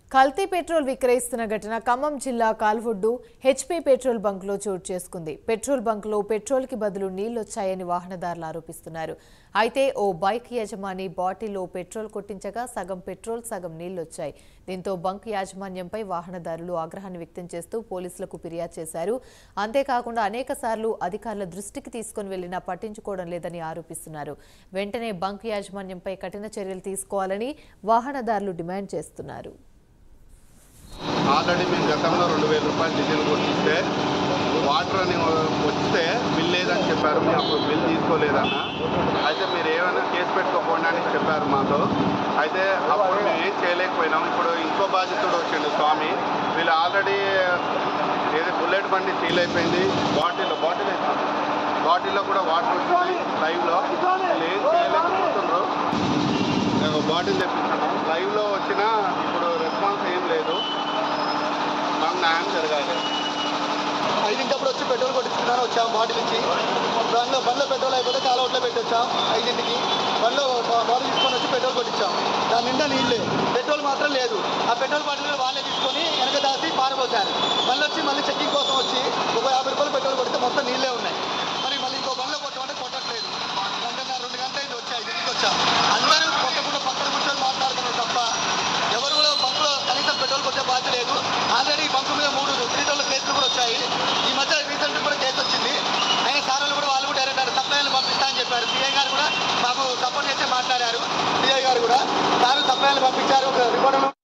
కల్తీ పెట్రోల్ విక్రయిస్తున్న ఘటన ఖమ్మం జిల్లా కాల్వొడ్డు హెచ్పీ పెట్రోల్ బంక్లో చోటు చేసుకుంది పెట్రోల్ బంక్లో పెట్రోల్కి బదులు నీళ్లొచ్చాయని వాహనదారులు ఆరోపిస్తున్నారు అయితే ఓ బైక్ యజమాని బాటిల్లో పెట్రోల్ కొట్టించగా సగం పెట్రోల్ సగం నీళ్లొచ్చాయి దీంతో బంక్ యాజమాన్యంపై వాహనదారులు ఆగ్రహాన్ని వ్యక్తం చేస్తూ పోలీసులకు ఫిర్యాదు చేశారు అంతేకాకుండా అనేక సార్లు అధికారుల దృష్టికి తీసుకుని వెళ్లినా పట్టించుకోవడం లేదని ఆరోపిస్తున్నారు వెంటనే బంక్ యాజమాన్యంపై కఠిన చర్యలు తీసుకోవాలని వాహనదారులు డిమాండ్ చేస్తున్నారు ఆల్రెడీ మేము గతంలో రెండు వేల రూపాయలు డీజిల్ కొట్టిస్తే వాటర్ అని వస్తే బిల్ లేదని చెప్పారు మేము అప్పుడు బిల్ తీసుకోలేదన్న అయితే మీరు ఏమైనా కేసు పెట్టుకోకుండా అని చెప్పారు మాతో అయితే అప్పుడు మేము ఏం చేయలేకపోయినాం ఇప్పుడు ఇంకో బాధితుడు వచ్చిండు స్వామి వీళ్ళు ఆల్రెడీ ఏదో బుల్లెట్ బండి సీల్ అయిపోయింది బాటిల్ బాటిల్ అయిపోయింది బాటిల్లో కూడా వాటర్ వచ్చింది లైవ్లో వీళ్ళు ఏం చేయలేకపోతున్నారు నేను బాటిల్ తెప్పించాను లైవ్లో వచ్చినా ఇప్పుడు రెస్పాన్స్ ఏం లేదు మాకు న్యాయం జరగాలి ఐదింటప్పుడు వచ్చి పెట్రోల్ కొట్టించుకున్నాను వచ్చాం బాటిల్ ఇచ్చి బండ్లో బండ్లో పెట్రోల్ అయిపోతే కాలౌట్లో పెట్టి వచ్చాం ఐదింటికి బండ్లో బా- బాటిల్ తీసుకొని వచ్చి పెట్రోల్ కొట్టించాం దాని నిండా నీళ్ళే పెట్రోల్ మాత్రం లేదు ఆ పెట్రోల్ బాటిల్ వాళ్ళే తీసుకొని వెనక దాసి పారబోసారు మళ్ళీ వచ్చి మళ్ళీ చెక్కింగ్ కోసం వచ్చి ఒక యాభై రూపాయలు పెట్రోల్ కొడితే మొత్తం నీళ్ళే ఉన్నాయి మరి మళ్ళీ ఇంకో బండ్లో కొట్టమంటే కొట్టట్లేదు గంటన్నర రెండు గంటల ఐదు వచ్చాయి ఐదింటికి వచ్చాం అందరూ కొట్టకుండా పక్కన కూర్చొని మాట్లాడుతున్నారు తప్ప ఎవరు కూడా బంకులో కనీసం పెట్రోల్ కొట్టే బాధ్యత లేదు ఆల్రెడీ బంకు మీద మూడు త్రీ టోన్ల కేసులు కూడా వచ్చాయి ఈ మధ్య రీసెంట్ కూడా కేసు వచ్చింది అయినా సార్ వాళ్ళు కూడా వాళ్ళు కూడా డైరెక్ట్ సప్లైలు పంపిస్తా అని చెప్పారు సిఐ గారు కూడా మాకు సపోర్ట్ చేసి మాట్లాడారు సిఐ గారు కూడా సార్ సప్లైలు పంపించారు ఒక రిపోర్ట్